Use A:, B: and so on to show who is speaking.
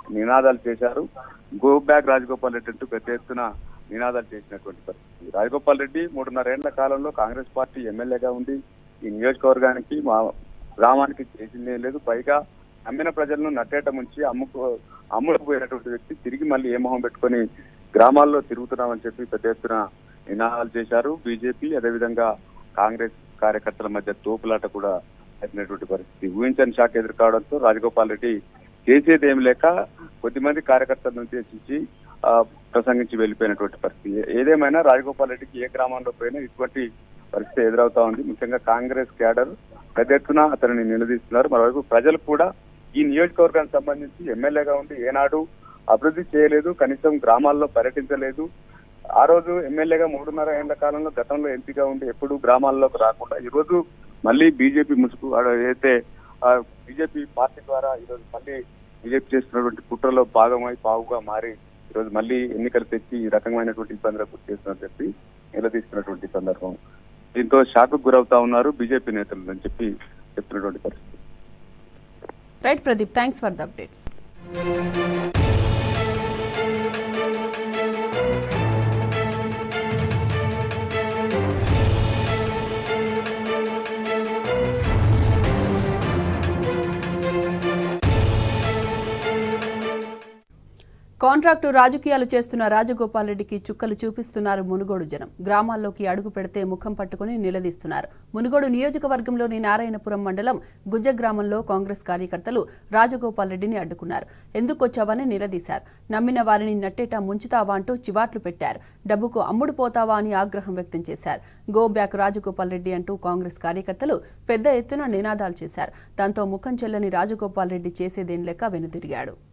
A: నినాదాలు చేశారు go back Rajagopal Reddy అంటూ పెద్ద ఎత్తున నినాదాలు చేసినటువంటి పరిస్థితి రాజగోపాల్ రెడ్డి మూడున్నరేళ్ల కాలంలో కాంగ్రెస్ పార్టీ ఎమ్మెల్యేగా ఉండి ఈ నియోజకవర్గానికి మా గ్రామానికి చేసిందేం లేదు పైగా నమ్మిన ప్రజలను నట్టేట ముంచి అమ్ముకు అమ్ముడుకు పోయినటువంటి వ్యక్తి తిరిగి మళ్ళీ ఏ మొహం పెట్టుకొని గ్రామాల్లో తిరుగుతున్నామని చెప్పి పెద్ద ఎత్తున నినాదాలు చేశారు బీజేపీ అదేవిధంగా కాంగ్రెస్ కార్యకర్తల మధ్య తోపులాట కూడా జరిగినటువంటి పరిస్థితి ఊహించని షాక్ ఎదుర్కోవడంతో రాజగోపాల్ రెడ్డి చేసేది ఏం లేక కొద్దిమంది కార్యకర్తలను ఉద్దేశించి ఆ, ప్రసంగించి వెళ్ళిపోయినటువంటి పరిస్థితి ఏ- ఏదేమైనా రాజగోపాల్ రెడ్డికి ఏ గ్రామంలో పోయినా ఇటువంటి పరిస్థితి ఎదురవుతా ఉంది ముఖ్యంగా కాంగ్రెస్ క్యాడర్ పెద్ద ఎత్తున అతనిని నిలదీస్తున్నారు మరోవైపు ప్రజలు కూడా ఈ నియోజకవర్గానికి సంబంధించి ఎమ్మెల్యేగా ఉండి ఏనాడు అభివృద్ధి చేయలేదు కనీసం గ్రామాల్లో పర్యటించలేదు ఆ రోజు ఎమ్మెల్యేగా మూడున్నర ఏళ్ల కాలంలో గతంలో ఎంపీగా ఉండి ఎప్పుడు గ్రామాల్లోకి రాకుండా ఈ రోజు మళ్ళీ బీజేపీ ముసుగు ఆడ ఏదైతే బీజేపీ పార్టీ ద్వారా ఈ రోజు మళ్ళీ బీజేపీ చేస్తున్నటువంటి కుట్రలో భాగమై పావుగా మారి ఈ రోజు మళ్ళీ ఎన్నికలు తెచ్చి ఈ రకమైనటువంటి ఇబ్బందులకు గురి చేస్తున్నారని చెప్పి నిలదీస్తున్నటువంటి సందర్భం దీంతో షాక్ గురవుతా ఉన్నారు బీజేపీ నేతలు అని చెప్పి చెప్తున్నటువంటి పరిస్థితి
B: right Pradeep thanks for the updates contract రాజకీయాలు చేస్తున్న రాజగోపాల్ రెడ్డికి చుక్కలు చూపిస్తున్నారు మునుగోడు జనం గ్రామాల్లోకి అడుగు పెడితే ముఖం పట్టుకుని నిలదీస్తున్నారు మునుగోడు నియోజకవర్గంలోని నారాయణపురం మండలం గుజ్జ గ్రామంలో కాంగ్రెస్ కార్యకర్తలు రాజగోపాల్ రెడ్డిని అడ్డుకున్నారు ఎందుకొచ్చావని నిలదీశారు నమ్మిన వారిని నట్టేటా ముంచుతావా అంటూ చివాట్లు పెట్టారు డబ్బుకు అమ్ముడు పోతావా అని ఆగ్రహం వ్యక్తం చేశారు గో బ్యాక్ రాజగోపాల్ రెడ్డి అంటూ కాంగ్రెస్ కార్యకర్తలు పెద్ద ఎత్తున నినాదాలు చేశారు దాంతో ముఖం చెల్లని రాజగోపాల్ రెడ్డి చేసేదేం లేక వెనుదిరిగాడు